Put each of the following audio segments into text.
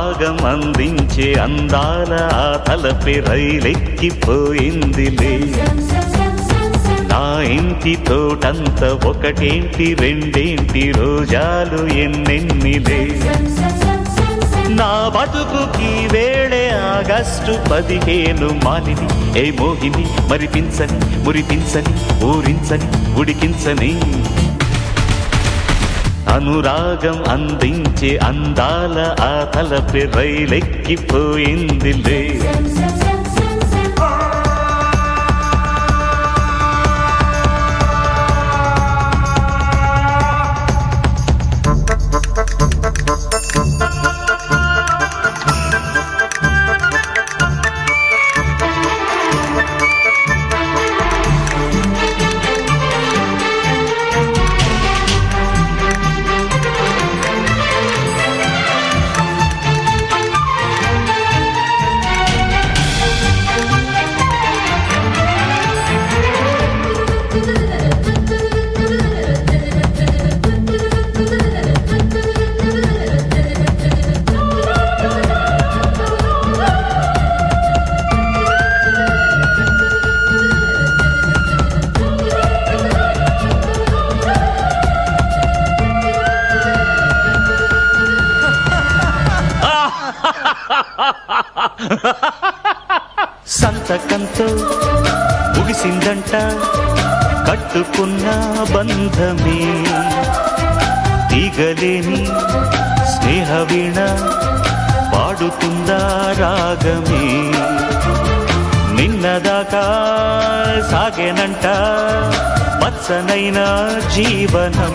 అనురాగం అందించే అందాల ఆ తలపి రైలెక్కిపోయిందిలే నా ఇంటి తోటంత ఒకటేంటి రెండేంటి రోజాలు ఎన్నెన్నిలే నా బతుకుకి వేళే ఆగస్టు పదిహేను మాలిని ఏ మోహిని మరిపించని మురిపించని ఊరించని ఉడికించని అనురాగం అందించే అందాల ఆ తలపి రైలెక్కిపోయిందిలే సంతకంతో ముగిసిందంట కట్టుకున్న బంధమే తీగలేని స్నేహ వీణ పాడుతుందా రాగమే నిన్నదాకా సాగేనంట పచ్చనైన జీవనం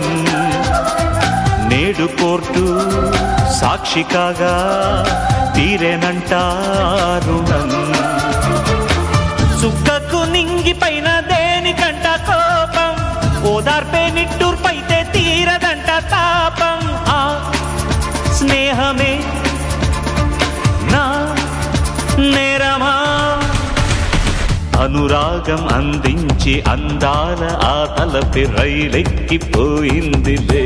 నేడు కోర్టు సాక్షి కాగా తీరేనంట రుణం సుక్కకు నింగిపైన దేనికంట కోపం ఓదార్పే నిట్టూర్పైతే తీరదంట తాపం ఆ స్నేహమే నా నేరమా అనురాగం అందించి అందాల ఆ తలపి రైలెక్కిపోయిందిలే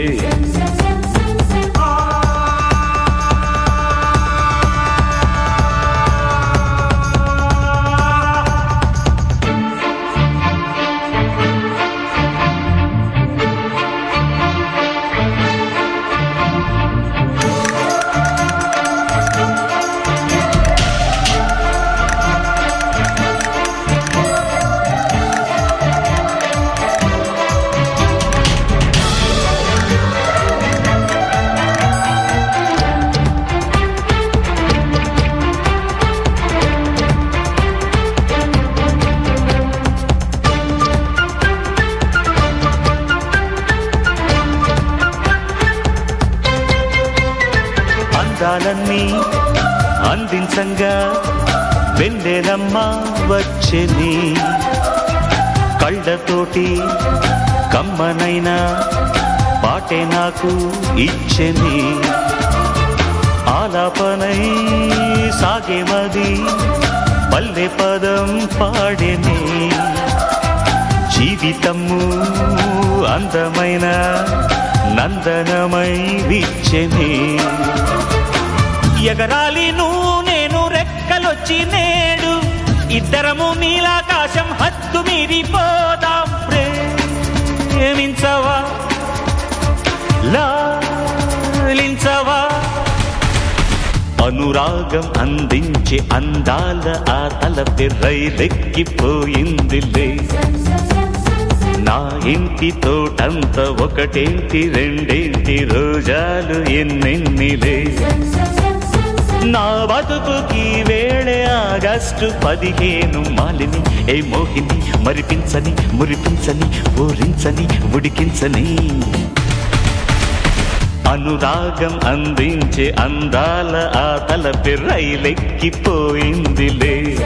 అందాలన్నీ అందించంగా వెన్నెలమ్మ వచ్చెని కళ్ళతోటి కమ్మనైనా పాటే నాకు ఇచ్చెని ఆలాపనై సాగేమది పల్లె పదం పాడెని జీవితము అందమైన నందనమై విచ్చెని ఎగరాలి నువ్వు నేను రెక్కలొచ్చి నేడు ఇద్దరము నీలాకాశం హద్దు మీరిపోదాం ప్రేమించవా లాలించవా అనురాగం అందించి అందాల ఆ తలపి రైలెక్కిపోయిందిలే నా ఇంటి తోటంత ఒకటేంటి రెండేంటి రోజాలు ఎన్నెన్నిలే నా బతుకుకి వేళే ఆగస్టు పదిహేను మాలిని ఏ మోహిని మరిపించని మురిపించని ఊరించని ఉడికించని అనురాగం అందించే అందాల ఆ తలపి రైలెక్కిపోయిందిలే